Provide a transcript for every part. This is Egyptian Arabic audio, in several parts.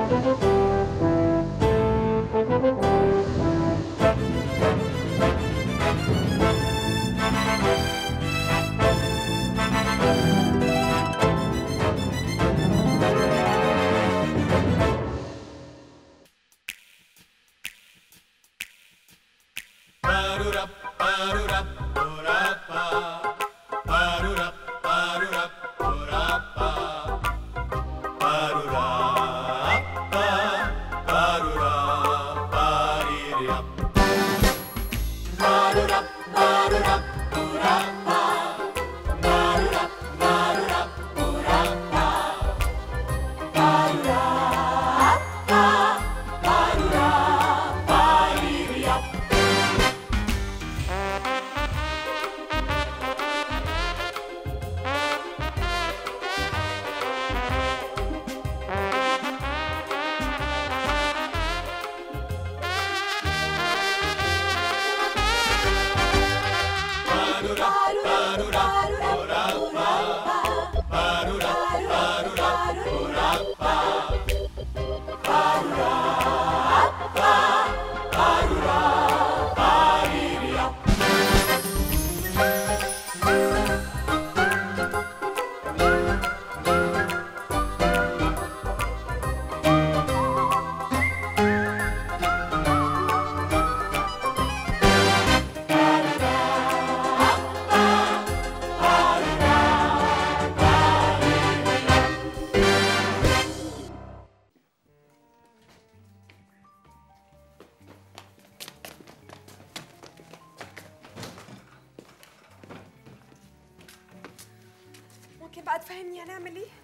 ممكن بقى تفهمني هنعمل ايه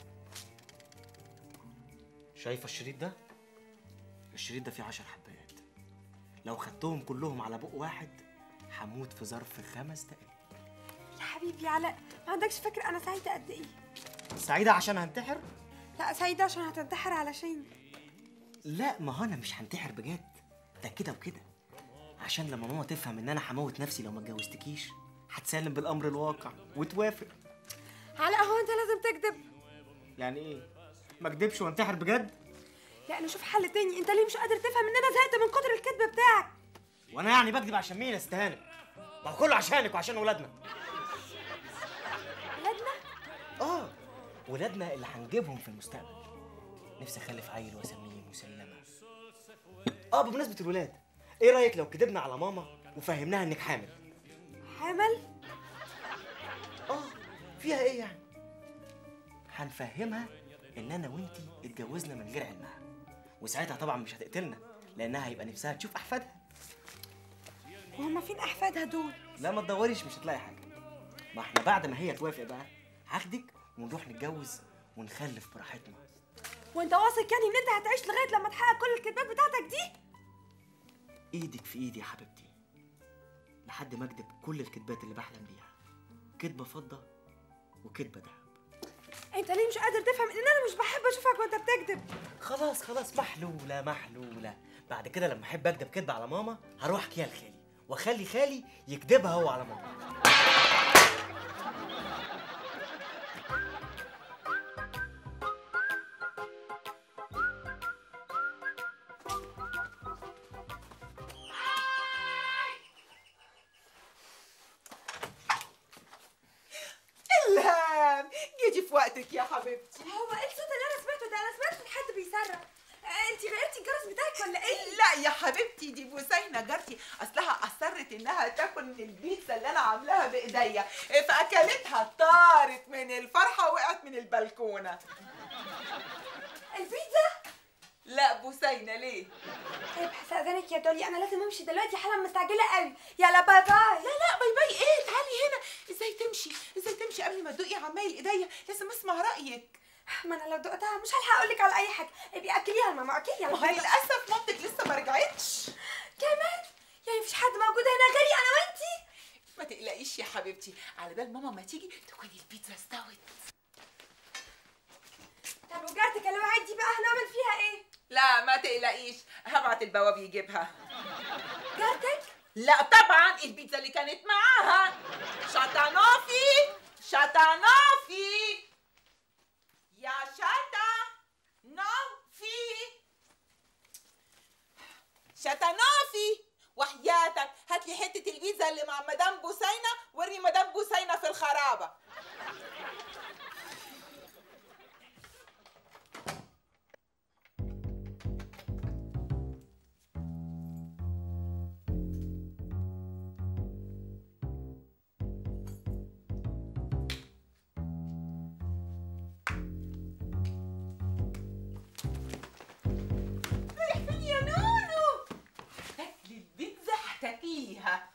شايفه الشريط ده الشريط ده فيه عشر حبايات لو خدتهم كلهم على بق واحد هموت في ظرف خمس دقايق يا حبيبي علاء ما عندكش فكره انا سعيده قد ايه سعيده عشان هنتحر لا سعيده عشان هتنتحر علشان لا ما هو انا مش هنتحر بجد ده كده وكده عشان لما ماما تفهم ان انا هموت نفسي لو ما اتجوزتكيش هتسلم بالامر الواقع وتوافق علاء هو انت لازم تكذب يعني ايه ما اكدبش وانتحر بجد لا نشوف حل تاني انت ليه مش قادر تفهم ان انا زهقت من كتر الكذب بتاعك وانا يعني بكذب عشان مين يا استهانه ما هو كله عشانك وعشان ولادنا ولادنا اه ولادنا اللي هنجيبهم في المستقبل نفسي اخلف عيل واسميه مسلمه اه بمناسبه الولاد ايه رايك لو كدبنا على ماما وفهمناها انك حامل حامل اه فيها ايه يعني هنفهمها ان انا وانتي اتجوزنا من غير علمها وساعتها طبعا مش هتقتلنا لانها هيبقى نفسها تشوف احفادها وهما فين احفادها دول لا ما تدوريش مش هتلاقي حاجه ما احنا بعد ما هي توافق بقى هاخدك ونروح نتجوز ونخلف براحتنا وانت واثق يعني ان انت هتعيش لغايه لما تحقق كل الكذبات بتاعتك دي ايدك في ايدي يا حبيبتي لحد ما اكدب كل الكذبات اللي بحلم بيها كدبه فضه وكدبه دهب انت ليه مش قادر تفهم ان انا مش بحب اشوفك وانت بتكذب خلاص خلاص محلوله محلوله بعد كده لما احب اكدب كدبه على ماما هروح احكيها لخالي واخلي خالي يكدبها هو على ماما الهام جيتي في وقتك يا حبيبتي هو ايه الصوت اللي انا سمعته ده انا سمعت حد بيصرخ انت غيرتي الجرس بتاعك ولا ايه لا يا حبيبتي دي بوسينة جارتي اصلها اصرت انها تاكل من البيتزا اللي انا عاملاها بايديا فاكلتها طارت من الفرحه وقعت من البلكونه البيتزا لا بوسينة ليه طيب هستأذنك يا دولي انا لازم امشي دلوقتي حالا مستعجله قوي يلا باي باي لا لا باي باي ايه تعالي هنا ازاي تمشي ازاي تمشي قبل ما تدوقي عمايل ايديا لازم اسمع رايك ما انا لو دقتها مش هلحق اقول لك على اي حاجه ابقي اكليها لماما اوكي يلا ما هو باي باي للاسف مامتك لسه ما رجعتش كمان يعني مفيش حد موجود هنا غيري انا وانتي ما تقلقيش يا حبيبتي على بال ماما ما تيجي تكون البيتزا استوت طب وجارتك اللي وعد دي بقى هنعمل فيها ايه لا ما تقلقيش هبعت البواب يجيبها جارتك لا طبعا البيتزا اللي كانت معاها شطانوفي شطانوفي يا شطا نوفي شتنافي وحياتك هات لي حته البيتزا اللي مع مدام بوسينه وري مدام بوسينه في الخرابه رايح فين يا نونو هتاكلي البيتزا هتاكليها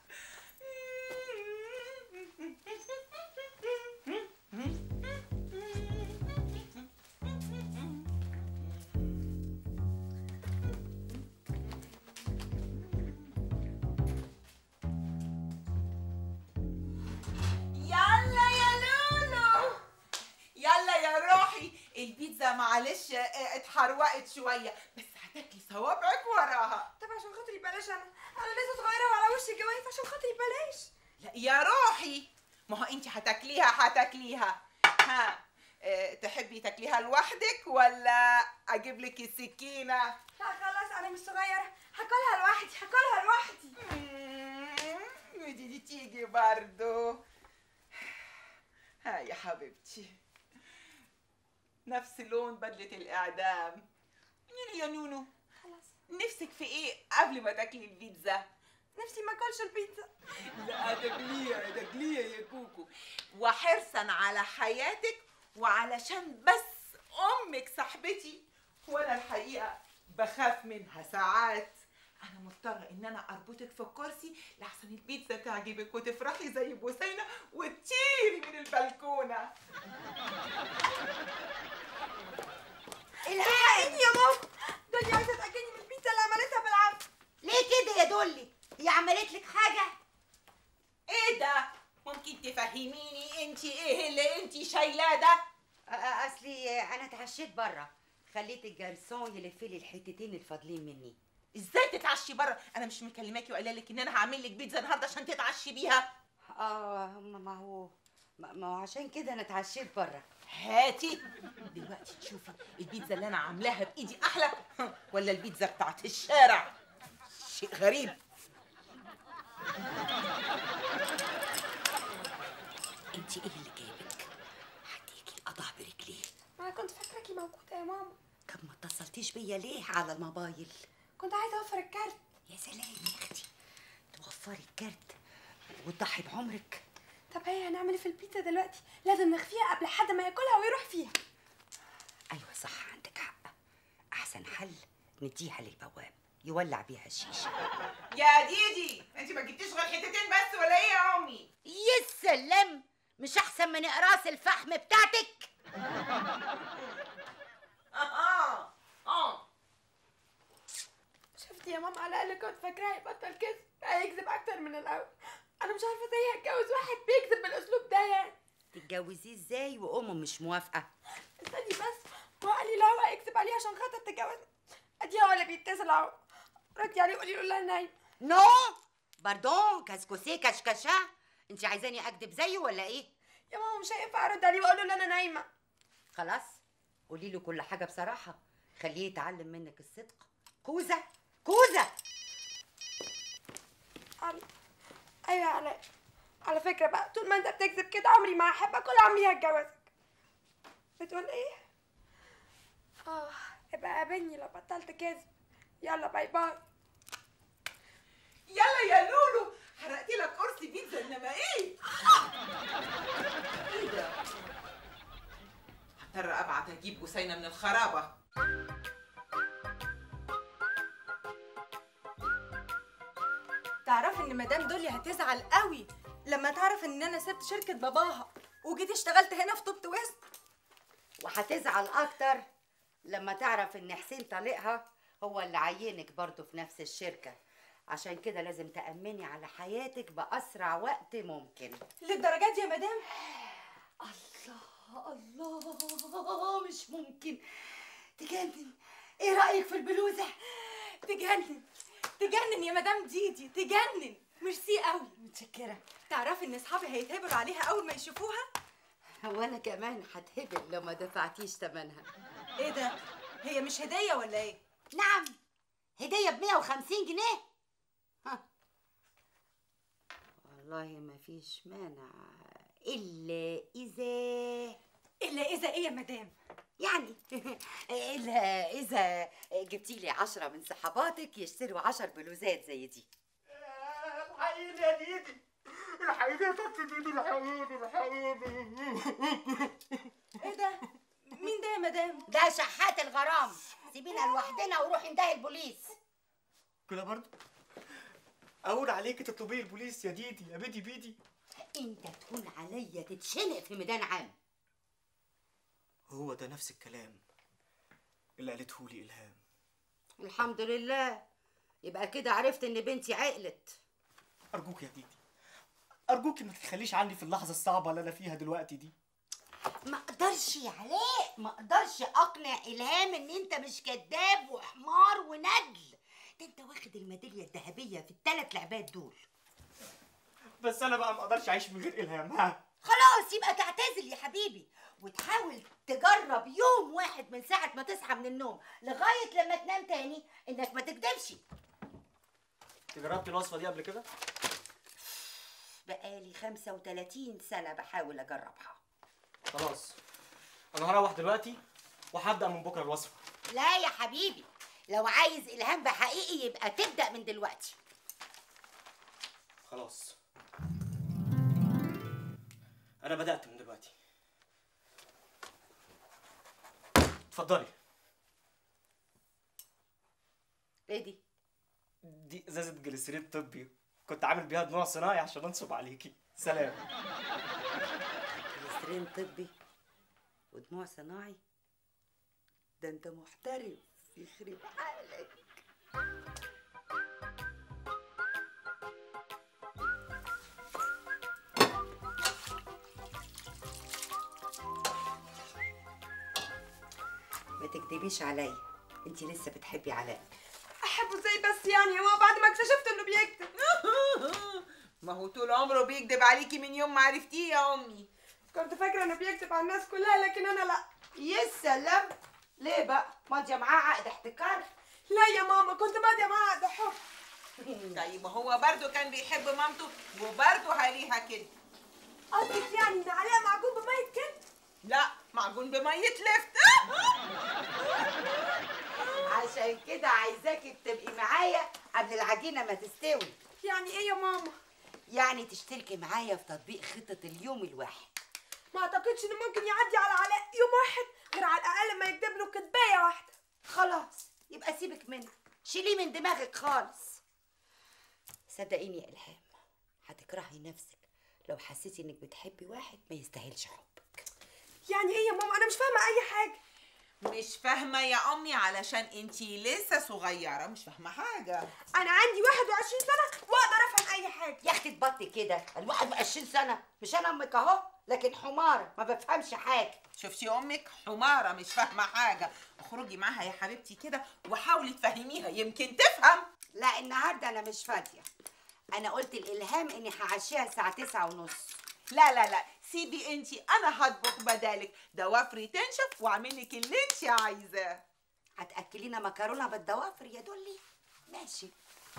يلا يا لولو يلا يا روحي البيتزا معلش اه، اتحروقت شويه بس هتاكلي صوابعك وراها طب عشان خاطري بلاش انا انا لسه صغيره وعلى وش الجواز عشان خاطري بلاش لا يا روحي ما هو انت هتاكليها هتاكليها ها اه، تحبي تاكليها لوحدك ولا اجيب لك السكينه لا خلاص انا مش صغيره هاكلها لوحدي هاكلها لوحدي مم، ودي دي تيجي برضو ها يا حبيبتي نفس لون بدلة الإعدام نونو يا نونو خلاص نفسك في إيه قبل ما تاكلي البيتزا؟ نفسي ما اكلش البيتزا لا تاكليها تاكليها يا كوكو وحرصا على حياتك وعلشان بس امك صاحبتي وانا الحقيقه بخاف منها ساعات انا مضطره ان انا اربطك في الكرسي لحسن البيتزا تعجبك وتفرحي زي بوسينه وتطيري من البلكونه الحقيني يا ماما دنيا عايزه تاكلني من البيتزا اللي عملتها بالعافيه ليه كده يا دولي هي عملت لك حاجه ايه ده ممكن تفهميني انت ايه اللي انت شايلاه ده أ- أ- اصلي انا اتعشيت بره خليت الجرسون يلف لي الحتتين الفاضلين مني ازاي تتعشي بره انا مش مكلماكي وقايله لك ان انا هعمل لك بيتزا النهارده عشان تتعشي بيها اه ما ما هو ما ما هو عشان كده انا اتعشيت بره هاتي دلوقتي تشوفي البيتزا اللي انا عاملاها بايدي احلى ولا البيتزا بتاعت الشارع شيء غريب انت ايه اللي جايبك هديكي القضاء برجليه انا كنت فاكراكي موجوده يا ماما طب ما اتصلتيش بيا ليه على الموبايل كنت عايزه اوفر الكارت يا سلام يا اختي توفري الكارت وتضحي بعمرك طب هي هنعمل ايه في البيتزا دلوقتي لازم نخفيها قبل حد ما ياكلها ويروح فيها ايوه صح عندك حق احسن حل نديها للبواب يولع بيها الشيشه يا ديدي انت ما جبتيش غير حتتين بس ولا ايه يا امي يا سلام مش احسن من اقراص الفحم بتاعتك اه اه شفتي يا ماما على الاقل كنت فاكراه هيبطل كذب هيكذب اكتر من الاول انا مش عارفه ازاي هتجوز واحد بيكذب بالاسلوب ده يعني تتجوزيه ازاي وامه مش موافقه استني بس هو قال لي لا هو هيكذب عليه عشان خاطر تتجوز ادي هو اللي بيتصل اهو ردي عليه قولي له لا نايم نو باردون كاسكوسي كشكشة انت عايزاني اكدب زيه ولا ايه يا ماما مش هينفع ارد عليه واقول له لا انا نايمه خلاص قولي له كل حاجه بصراحه خليه يتعلم منك الصدق كوزه كوزه علي ايوه يا علاء على فكره بقى طول ما انت بتكذب كده عمري ما هحب اكل عمري هتجوزك بتقول ايه اه ابقى قابلني لو بطلت كذب يلا باي باي يلا يا لولو حرقتي لك قرص بيتزا انما ايه ايه ده هضطر ابعت اجيب بوسينه من الخرابه تعرفي ان مدام دولي هتزعل قوي لما تعرف ان انا سبت شركه باباها وجيت اشتغلت هنا في توبت ويست وهتزعل اكتر لما تعرف ان حسين طليقها هو اللي عينك برضه في نفس الشركه عشان كده لازم تأمني على حياتك بأسرع وقت ممكن للدرجات دي يا مدام الله الله مش ممكن تجنن ايه رأيك في البلوزة تجنن تجنن يا مدام ديدي تجنن ميرسي قوي متشكرة تعرفي ان اصحابي هيتهبلوا عليها اول ما يشوفوها وانا كمان هتهبل لو ما دفعتيش ثمنها ايه ده هي مش هديه ولا ايه نعم هديه ب 150 جنيه ها. والله ما فيش مانع الا اذا الا اذا ايه يا مدام يعني الا اذا جبتي لي عشرة من صحباتك يشتروا عشر بلوزات زي دي الحقيقي يا ديدي الحقيقي يا طنط ديدي الحقيقي الحقيقي ايه ده مين ده يا مدام ده شحات الغرام سيبينا لوحدنا وروحي ندهي البوليس كده برضه اقول عليكي تطلبي البوليس يا ديدي يا بيدي بيدي انت تكون عليا تتشنق في ميدان عام هو ده نفس الكلام اللي قالته لي الهام الحمد لله يبقى كده عرفت ان بنتي عقلت ارجوك يا ديدي ارجوكي ما تتخليش عني في اللحظه الصعبه اللي انا فيها دلوقتي دي ما اقدرش يا علاء ما اقدرش اقنع الهام ان انت مش كذاب وحمار وندل ده انت واخد الميداليه الذهبيه في الثلاث لعبات دول بس انا بقى ما اقدرش اعيش من غير الهام ها خلاص يبقى تعتزل يا حبيبي وتحاول تجرب يوم واحد من ساعة ما تصحى من النوم لغاية لما تنام تاني انك ما تكدبش انت جربت الوصفه دي قبل كده بقالي 35 سنة بحاول اجربها خلاص انا هروح دلوقتي وهبدا من بكره الوصفه لا يا حبيبي لو عايز الهام بحقيقي يبقى تبدأ من دلوقتي خلاص انا بدات من دلوقتي اتفضلي ايه دي دي ازازه جليسرين طبي كنت عامل بيها دموع صناعي عشان انصب عليكي سلام جليسرين طبي ودموع صناعي ده انت محترف يخرب عقلك ما تكدبيش عليا انت لسه بتحبي علاء احبه ازاي بس يعني هو بعد ما اكتشفت انه بيكذب ما هو طول عمره بيكذب عليكي من يوم ما عرفتيه يا امي كنت فاكره انه بيكذب على الناس كلها لكن انا لا يا سلام ليه بقى ماضيه معاه عقد احتكار لا يا ماما كنت باديه معاه عقد حب طيب ما هو برضه كان بيحب مامته وبرضه هريها كده قصدك يعني ان علاء معجون بمية كده لا معجون بمية لفت عشان كده عايزاكي تبقي معايا قبل العجينه ما تستوي يعني ايه يا ماما يعني تشتركي معايا في تطبيق خطه اليوم الواحد ما اعتقدش انه ممكن يعدي على علاء يوم واحد غير على الاقل ما يكتب له كدبايه واحده خلاص يبقى سيبك منه شيليه من دماغك خالص صدقيني يا الهام هتكرهي نفسك لو حسيتي انك بتحبي واحد ما يستاهلش حبك يعني ايه يا ماما انا مش فاهمه اي حاجه مش فاهمة يا أمي علشان انتي لسه صغيرة مش فاهمة حاجة انا عندي 21 سنه واقدر افهم اي حاجه يا اختي تبطي كده الواحد 20 سنه مش انا امك اهو لكن حماره ما بفهمش حاجه شفتي أمك حمارة مش فاهمة حاجة اخرجي معاها يا حبيبتي كده وحاولي تفهميها يمكن تفهم لا النهارده انا مش فاضيه انا قلت الالهام اني هعشيها الساعه تسعة ونص لا لا لا سيبي انتي أنا هطبخ بدالك ضوافري تنشف وأعملك اللي انتي عايزاه هتاكلينا مكرونه بالضوافر يا دولي ماشي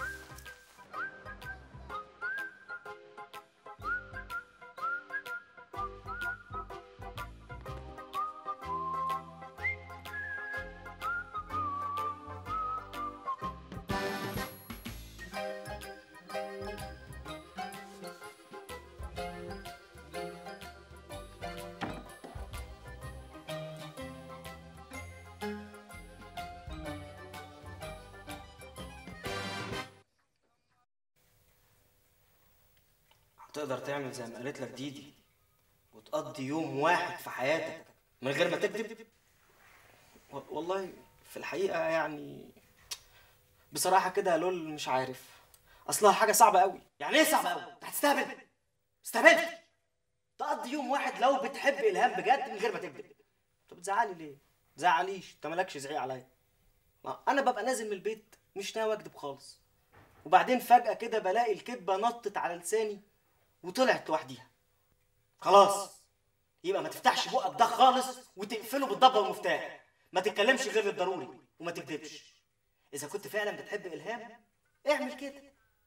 هتقدر تعمل زي ما قالت لك ديدي وتقضي يوم واحد في حياتك من غير ما تكذب و- والله في الحقيقة يعني بصراحة كده يا لول مش عارف أصلها حاجة صعبة قوي يعني إيه صعبة قوي؟ أنت هتستهبل استهبل تقضي يوم واحد لو بتحب إلهام بجد من غير ما تكذب أنت بتزعلي ليه؟ تزعليش أنت مالكش زعيق عليا ما أنا ببقى نازل من البيت مش ناوي أكذب خالص وبعدين فجأة كده بلاقي الكذبة نطت على لساني وطلعت لوحديها خلاص يبقى ما تفتحش بقك ده خالص وتقفله بالضبه والمفتاح ما تتكلمش غير الضروري وما تكذبش اذا كنت فعلا بتحب الهام اعمل كده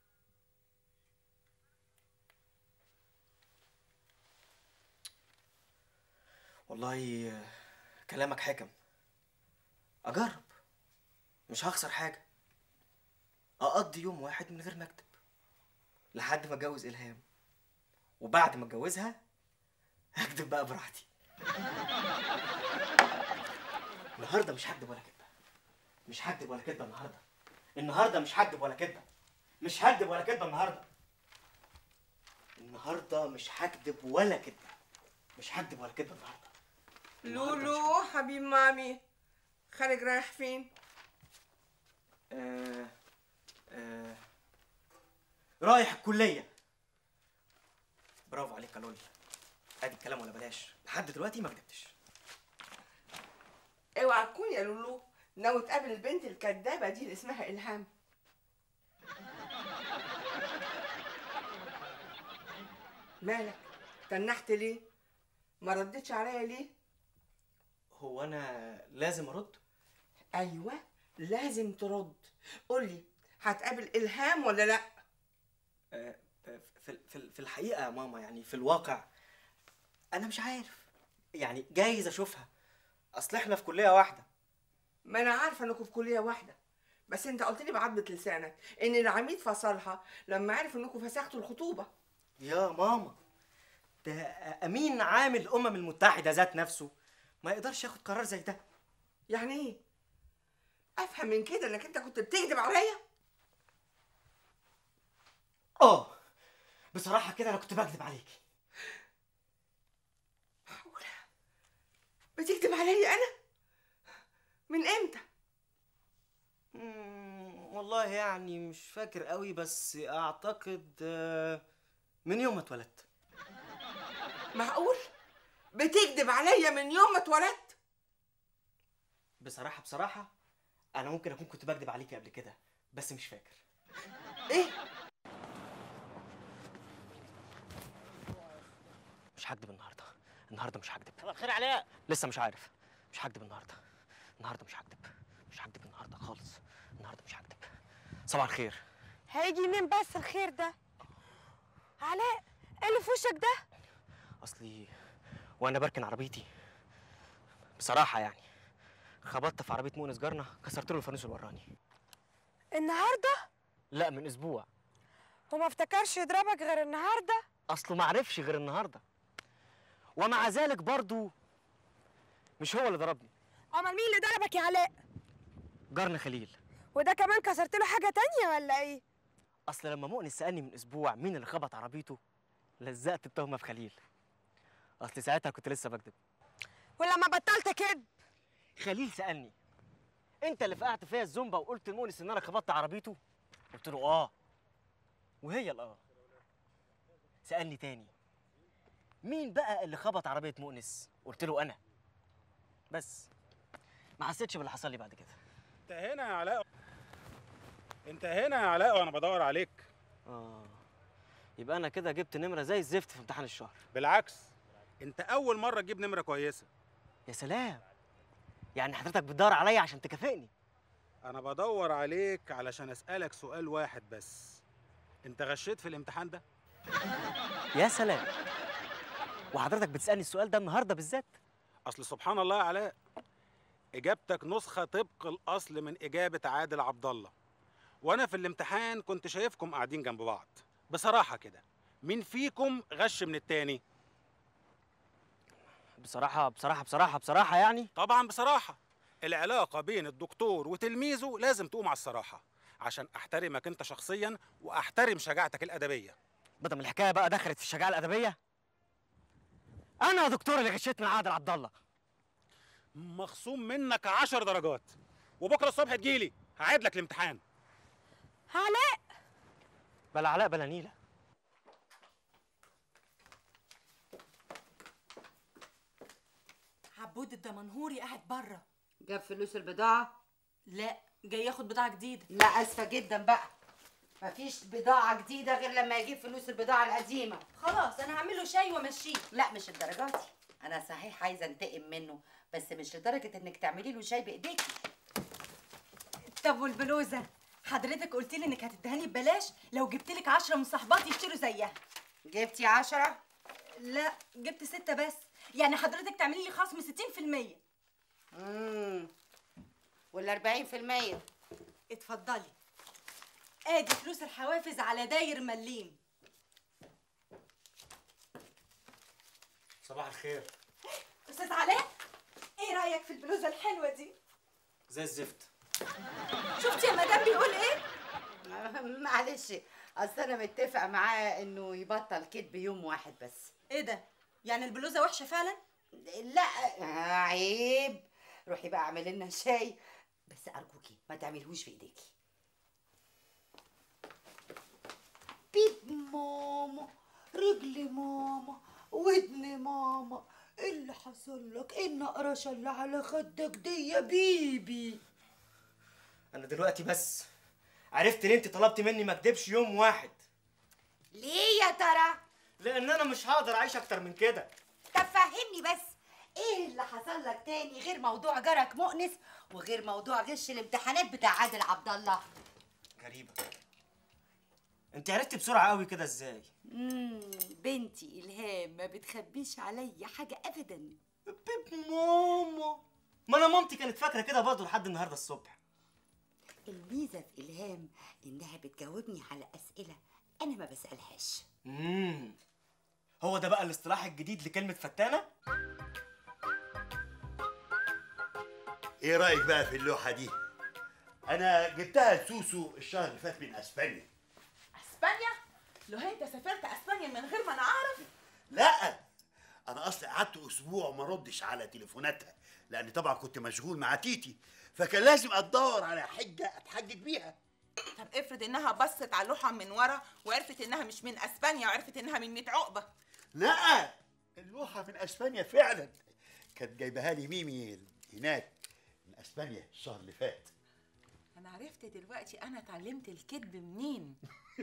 والله آه، كلامك حكم اجرب مش هخسر حاجه اقضي يوم واحد من غير ما اكتب لحد ما اتجوز الهام وبعد ما اتجوزها هكتب بقى براحتي النهارده مش هكدب ولا كدبه مش هكدب ولا كدبه النهارده النهارده مش هكدب ولا كدبه مش هكدب ولا كدبه النهارده النهارده مش هكدب ولا كدبه مش هكدب ولا كدبه النهارده لولو حبيب مامي خارج رايح فين آه آه رايح الكليه برافو عليك يا لولي ادي الكلام ولا بلاش لحد دلوقتي ما كدبتش اوعى تكون يا لولو ناوي تقابل البنت الكدابه دي اللي اسمها الهام مالك تنحت ليه ما ردتش عليا ليه هو انا لازم ارد ايوه لازم ترد قولي هتقابل الهام ولا لا آه، في في في الحقيقه يا ماما يعني في الواقع انا مش عارف يعني جايز اشوفها اصل احنا في كليه واحده ما انا عارفه انكم في كليه واحده بس انت قلت لي بعضمه لسانك ان العميد فصلها لما عرف انكم فسختوا الخطوبه يا ماما ده امين عام الامم المتحده ذات نفسه ما يقدرش ياخد قرار زي ده يعني ايه افهم من كده انك انت كنت بتكذب عليا اه بصراحه كده انا كنت بكذب عليكي معقولة بتكذب عليا انا من امتى مم، والله يعني مش فاكر قوي بس اعتقد آه، من يوم ما اتولدت معقول بتكذب عليا من يوم ما اتولدت بصراحه بصراحه انا ممكن اكون كنت بكذب عليكي قبل كده بس مش فاكر ايه مش هكدب النهارده النهارده مش هكدب صباح الخير علاء لسه مش عارف مش هكدب النهارده النهارده مش هكدب مش هكدب النهارده خالص النهارده مش هكدب صباح الخير هيجي منين بس الخير ده علاء ايه اللي في وشك ده اصلي وانا بركن عربيتي بصراحه يعني خبطت في عربيه مؤنس جارنا كسرت له الفانوس الوراني النهارده لا من اسبوع وما افتكرش يضربك غير النهارده اصله ما عرفش غير النهارده ومع ذلك برضو مش هو اللي ضربني امال مين اللي ضربك يا علاء جارنا خليل وده كمان كسرت له حاجه تانية ولا ايه اصل لما مؤنس سالني من اسبوع مين اللي خبط عربيته لزقت التهمه في خليل اصل ساعتها كنت لسه بكذب ولما بطلت كده خليل سالني انت اللي فقعت فيا الزومبا وقلت لمؤنس ان انا خبطت عربيته قلت له اه وهي الاه سالني تاني مين بقى اللي خبط عربيه مؤنس قلت له انا بس ما حسيتش باللي حصل لي بعد كده انت هنا يا علاء انت هنا يا علاء وانا بدور عليك اه يبقى انا كده جبت نمره زي الزفت في امتحان الشهر بالعكس انت اول مره تجيب نمره كويسه يا سلام يعني حضرتك بتدور عليا عشان تكافئني انا بدور عليك علشان اسالك سؤال واحد بس انت غشيت في الامتحان ده يا سلام وحضرتك بتسالني السؤال ده النهارده بالذات اصل سبحان الله يا علاء اجابتك نسخه طبق الاصل من اجابه عادل عبد الله وانا في الامتحان كنت شايفكم قاعدين جنب بعض بصراحه كده مين فيكم غش من التاني بصراحه بصراحه بصراحه بصراحه يعني طبعا بصراحه العلاقه بين الدكتور وتلميذه لازم تقوم على الصراحه عشان احترمك انت شخصيا واحترم شجاعتك الادبيه بدل الحكايه بقى دخلت في الشجاعه الادبيه انا يا دكتور اللي غشيت من عادل عبد الله مخصوم منك عشر درجات وبكره الصبح تجيلي هعيد لك الامتحان علاء بلا علاء بلا نيله عبود الدمنهوري قاعد بره جاب فلوس البضاعة لا جاي ياخد بضاعه جديده لا اسفة جدا بقى مفيش بضاعة جديدة غير لما يجيب فلوس البضاعة القديمة خلاص انا هعمل له شاي وامشيه لا مش الدرجات دي انا صحيح عايزة انتقم منه بس مش لدرجة انك تعملي له شاي بايديكي طب والبلوزه حضرتك قلت لي انك هتدهني ببلاش لو جبت لك 10 من صحباتي يشتروا زيها جبتي عشرة لا جبت ستة بس يعني حضرتك تعملي لي خصم 60% امم والأربعين في المية اتفضلي ادي فلوس الحوافز على داير مليم صباح الخير استاذ علاء ايه رايك في البلوزه الحلوه دي زي الزفت شفتي يا مدام بيقول ايه معلش اصل انا متفق معاه انه يبطل كدب يوم واحد بس ايه ده يعني البلوزه وحشه فعلا لا آه، عيب روحي بقى اعملي لنا شاي بس ارجوكي ما تعملهوش في ايديكي بيب ماما رجل ماما ودن ماما إيه اللي حصل لك ايه النقرشه اللي على خدك دي يا بيبي انا دلوقتي بس عرفت ليه انت طلبتي مني ما اكدبش يوم واحد ليه يا ترى لان انا مش هقدر اعيش اكتر من كده طب فهمني بس ايه اللي حصل لك تاني غير موضوع جارك مؤنس وغير موضوع غش الامتحانات بتاع عادل عبد الله غريبه انت عرفتي بسرعه قوي كده ازاي امم بنتي الهام ما بتخبيش عليا حاجه ابدا بيب ماما ما انا مامتي كانت فاكره كده برضه لحد النهارده الصبح الميزه في الهام انها بتجاوبني على اسئله انا ما بسالهاش امم هو ده بقى الاصطلاح الجديد لكلمه فتانه ايه رايك بقى في اللوحه دي انا جبتها لسوسو الشهر اللي فات من اسبانيا اسبانيا لو انت سافرت اسبانيا من غير ما انا اعرف لا انا اصلا قعدت اسبوع ما ردش على تليفوناتها لان طبعا كنت مشغول مع تيتي فكان لازم ادور على حجه اتحجج بيها طب افرض انها بصت على اللوحه من ورا وعرفت انها مش من اسبانيا وعرفت انها من 100 عقبه لا اللوحه من اسبانيا فعلا كانت جايبها لي ميمي هناك من اسبانيا الشهر اللي فات انا عرفت دلوقتي انا اتعلمت الكذب منين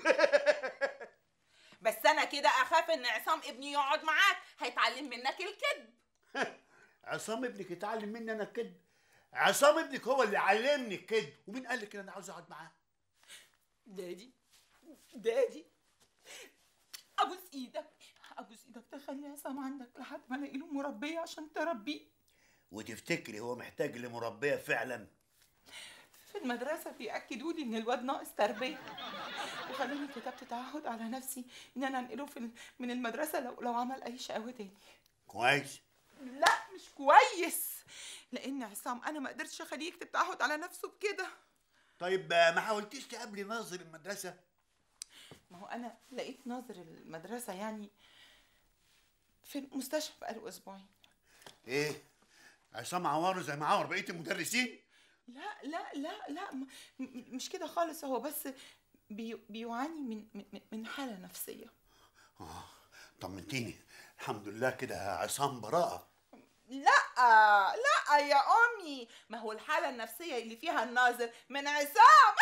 بس انا كده اخاف ان عصام ابني يقعد معاك هيتعلم منك الكذب عصام ابنك اتعلم مني انا الكذب عصام ابنك هو اللي علمني الكذب ومين قال لك ان انا عاوز اقعد معاه دادي دادي ابوس ايدك ابوس ايدك تخلي عصام عندك لحد ما الاقي له مربيه عشان تربيه وتفتكري هو محتاج لمربيه فعلا في المدرسة بيأكدوا لي إن الواد ناقص تربية وخلوني كتبت تعهد على نفسي إن أنا أنقله في ال- من المدرسة لو لو عمل أي شقاوة تاني كويس لا مش كويس لأن عصام أنا ما قدرتش أخليه يكتب تعهد على نفسه بكده طيب آه، ما حاولتيش تقابلي ناظر المدرسه ما هو أنا لقيت ناظر المدرسة يعني في المستشفى بقاله أسبوعين ايه عصام عواره زي ما عور بقيه المدرسين لا لا لا لا م- م- مش كده خالص هو بس بي بيعاني من من من حالة نفسية اه طمنتيني الحمد لله كده عصام براءه لا لا يا امي ما هو الحاله النفسيه اللي فيها الناظر من عصام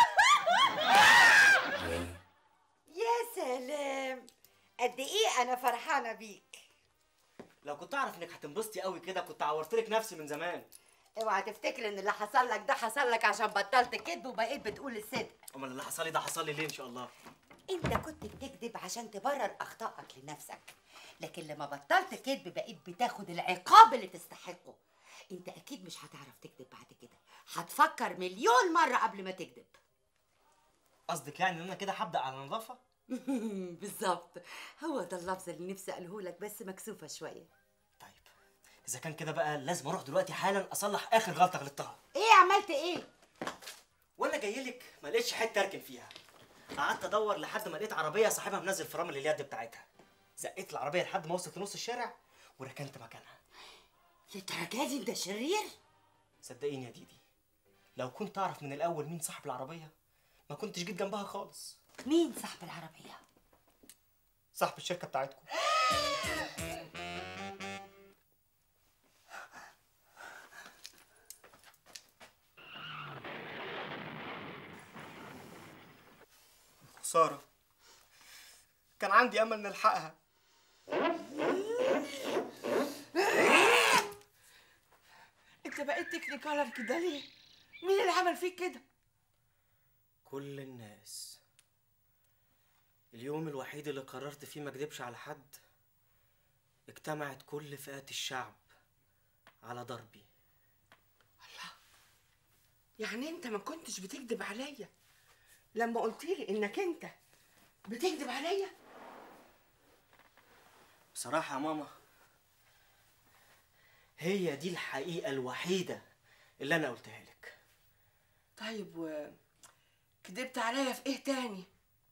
يا سلام قد ايه انا فرحانه بيك لو كنت اعرف انك هتنبسطي قوي كده كنت عورت لك نفسي من زمان اوعى تفتكر ان اللي حصل لك ده حصل لك عشان بطلت كذب وبقيت بتقول الصدق امال اللي حصل لي ده حصل لي ليه ان شاء الله انت كنت بتكذب عشان تبرر اخطائك لنفسك لكن لما بطلت كذب بقيت بتاخد العقاب اللي تستحقه انت اكيد مش هتعرف تكذب بعد كده هتفكر مليون مره قبل ما تكذب قصدك يعني ان انا كده هبدا على نظافه بالظبط هو ده اللفظ اللي نفسي اقوله لك بس مكسوفه شويه طيب اذا كان كده بقى لازم اروح دلوقتي حالا اصلح اخر غلطه غلطتها ايه عملت ايه وانا جاي لك ما لقيتش حته اركن فيها قعدت ادور لحد ما لقيت عربيه صاحبها منزل فرامل اليد بتاعتها زقيت العربيه لحد ما وصلت لنص الشارع وركنت مكانها للدرجه دي انت شرير صدقيني يا ديدي لو كنت اعرف من الاول مين صاحب العربيه ما كنتش جيت جنبها خالص مين صاحب العربيه صاحب الشركه بتاعتكم خساره كان عندي امل نلحقها انت بقيت تكنيكالر كده ليه مين اللي عمل فيك كده كل الناس اليوم الوحيد اللي قررت فيه ما اكدبش على حد اجتمعت كل فئات الشعب على ضربي يعني انت ما كنتش بتكذب عليا لما قلت لي انك انت بتكذب عليا بصراحة يا ماما هي دي الحقيقة الوحيدة اللي أنا قلتها لك طيب و كدبت عليا في ايه تاني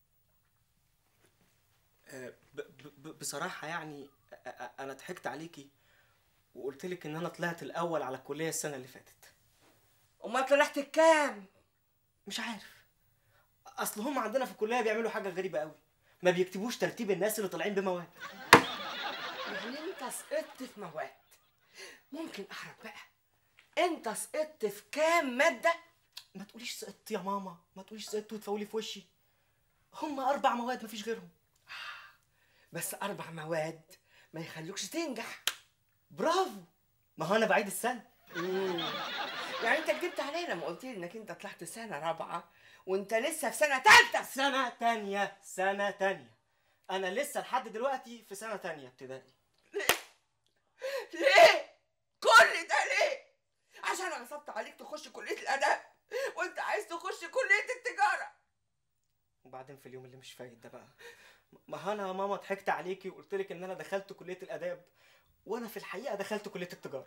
آه، ب- ب- ب- بصراحة يعني أ- أ- أنا ضحكت عليكي وقلت لك إن أنا طلعت الأول على الكلية السنة اللي فاتت امال طلعت كام مش عارف أصل هم عندنا في الكلية بيعملوا حاجة غريبة قوي ما بيكتبوش ترتيب الناس اللي طالعين بمواد يعني انت سقطت في مواد ممكن اعرف بقى انت سقطت في كام ماده ما تقوليش سقطت يا ماما ما تقوليش سقطت وتفولي في وشي هم أربع مواد مفيش غيرهم بس اربع مواد ما يخلوكش تنجح برافو ما هو أنا بعيد السنة يعني انت كدبت عليا لما قلت لي انك انت طلعت سنه رابعه وانت لسه في سنه ثالثه سنة تانية سنة تانية أنا لسه لحد دلوقتي في سنة تانية ابتدائي ليه كل ده ليه عشان غصبت عليك تخش كليه الاداب وانت عايز تخش كليه التجاره وبعدين في اليوم اللي مش فايت ده بقى ما هو انا يا ماما ضحكت عليكي وقلت لك ان انا دخلت كليه الاداب وانا في الحقيقه دخلت كليه التجاره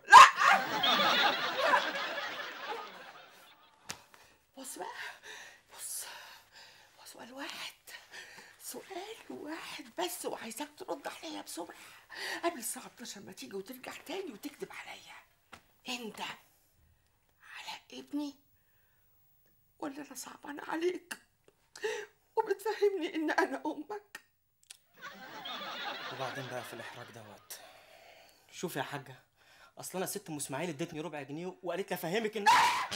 بص بقى بص بص سؤال واحد سؤال واحد بس وعايزاك ترد عليا بسرعة قبل الساعة 12 ما تيجي وترجع تاني وتكذب عليا انت على ابني ولا انا صعبانة عليك وبتفهمني ان انا امك وبعدين بقى في الاحراج دوت شوف يا حاجه اصل انا ست ام اسماعيل ادتني ربع جنيه وقالت لي افهمك ان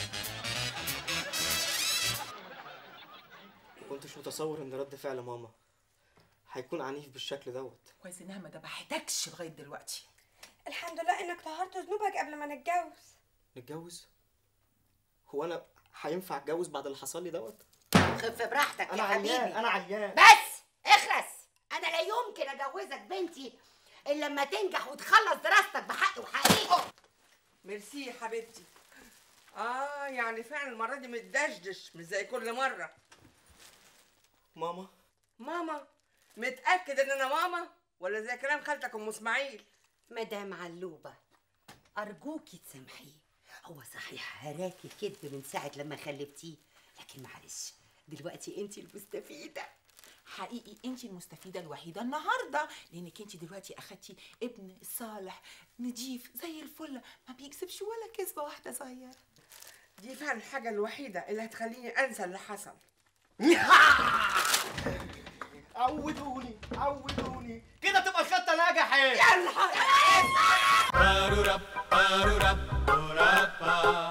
ما كنتش متصور ان رد فعل ماما هيكون عنيف بالشكل دوت كويس انها ما ذبحتكش لغايه دلوقتي الحمد لله انك طهرت ذنوبك قبل ما نتجوز نتجوز هو انا هينفع اتجوز بعد اللي حصل لي دوت خف براحتك انا يا حبيبي عيان انا عيان بس اخرس انا لا يمكن اجوزك بنتي الا لما تنجح وتخلص دراستك بحق وحقيقي ميرسي يا حبيبتي اه يعني فعلا المرة دي متدشدش مش زي كل مرة ماما ماما متأكد ان انا ماما ولا زي كلام خالتك ام اسماعيل مدام علوبة أرجوكي تسامحيه هو صحيح هراكي كذب من ساعة لما خلفتيه لكن معلش دلوقتي انت المستفيدة حقيقي انت المستفيده الوحيده النهارده لانك انت دلوقتي اخدتي ابن صالح نضيف زي الفل ما بيكسبش ولا كذبه واحده صغيره دي فعلا الحاجة الوحيدة اللي هتخليني انسى اللي حصل عودوني عودوني كده تبقى الخطه نجحت يا نهار Ba-do-da, ba-do-da, ba-da-ba.